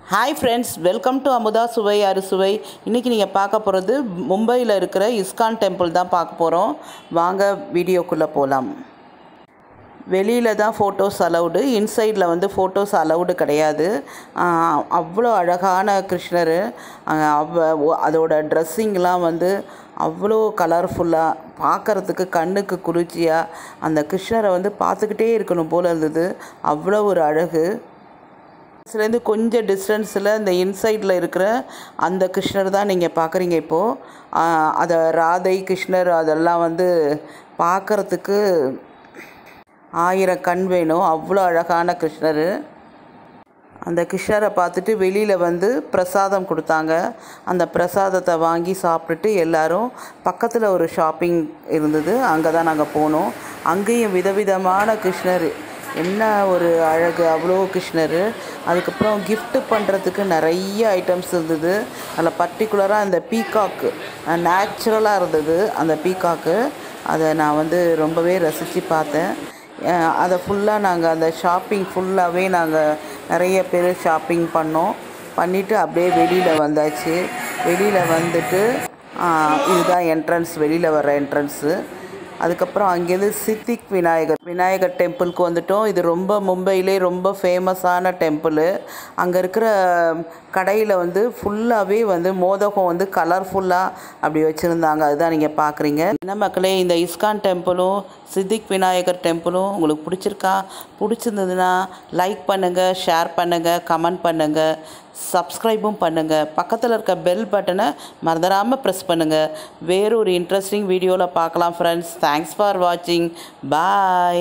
hi friends welcome to Amudha சுவை அறுசுவை இன்றைக்கி நீங்கள் பார்க்க போகிறது மும்பையில் இருக்கிற இஸ்கான் டெம்பிள் தான் பார்க்க போகிறோம் வாங்க வீடியோக்குள்ளே போகலாம் வெளியில் தான் ஃபோட்டோஸ் அலவுடு இன்சைடில் வந்து ஃபோட்டோஸ் அலவுடு கிடையாது ஆஹ் அவ்வளோ அழகான கிருஷ்ணர் ஆஹ் அவ ஒ- அதோட ட்ரெஸ்ஸிங்லாம் வந்து அவ்வளோ கலர்ஃபுல்லாக பார்க்கறதுக்கு கண்ணுக்கு குளிர்ச்சியாக அந்த கிருஷ்ணரை வந்து பார்த்துக்கிட்டே இருக்கணும் போல் இருந்தது அவ்வளோ ஒரு அழகு இதுலேருந்து கொஞ்சம் டிஸ்டன்ஸில் இந்த இன்சைடில் இருக்கிற அந்த கிருஷ்ணர் தான் நீங்கள் பார்க்குறீங்க இப்போது அதை ராதை கிருஷ்ணர் அதெல்லாம் வந்து பார்க்கறதுக்கு ஆயிரம் கண் வேணும் அவ்வளோ அழகான கிருஷ்ணர் அந்த கிருஷ்ணரை பார்த்துட்டு வெளியில் வந்து பிரசாதம் கொடுத்தாங்க அந்த பிரசாதத்தை வாங்கி சாப்பிட்டுட்டு எல்லாரும் பக்கத்தில் ஒரு ஷாப்பிங் இருந்தது அங்கே தான் நாங்கள் போனோம் அங்கேயும் விதவிதமான கிருஷ்ணர் என்ன ஒரு அழகு அவ்வளோ கிருஷ்ணர் அதுக்கப்புறம் gift பண்ணுறதுக்கு நிறைய ஐட்டம்ஸ் இருந்தது அதில் பர்டிகுலராக அந்த பீகாக்கு நேச்சுரலாக இருந்தது அந்த பீகாக்கு அதை நான் வந்து ரொம்பவே ரசித்து பார்த்தேன் அஹ் அதை ஃபுல்லாக நாங்கள் அந்த ஷாப்பிங் ஃபுல்லாகவே நாங்கள் நிறைய பேர் ஷாப்பிங் பண்ணோம் பண்ணிவிட்டு அப்படியே வெளியில் வந்தாச்சு வெளியில் வந்துட்டு ஆஹ் இதுதான் என்ட்ரன்ஸ் வெளியில் வர என்ட்ரன்ஸு அதுக்கப்புறம் அங்கேருந்து சித்திக் விநாயகர் விநாயகர் டெம்பிளுக்கு வந்துட்டோம் இது ரொம்ப மும்பையிலே ரொம்ப ஃபேமஸான டெம்பிள் அங்கே இருக்கிற கடையில் வந்து ஃபுல்லாகவே வந்து மோதகம் வந்து கலர்ஃபுல்லாக அப்படி வச்சுருந்தாங்க அதுதான் நீங்கள் பார்க்குறீங்க என்ன மக்களே இந்த இஸ்கான் டெம்பிளும் சித்திக் விநாயகர் டெம்பிளும் உங்களுக்கு பிடிச்சிருக்கா பிடிச்சிருந்ததுன்னா லைக் பண்ணுங்கள் ஷேர் பண்ணுங்கள் கமெண்ட் பண்ணுங்கள் சப்ஸ்கிரைபும் பண்ணுங்கள் பக்கத்தில் இருக்க பெல் பட்டனை மறந்துடாமல் ப்ரெஸ் பண்ணுங்கள் வேறொரு இன்ட்ரெஸ்டிங் வீடியோவில் பார்க்கலாம் ஃப்ரெண்ட்ஸ் தேங்க்ஸ் ஃபார் வாட்சிங் பாய்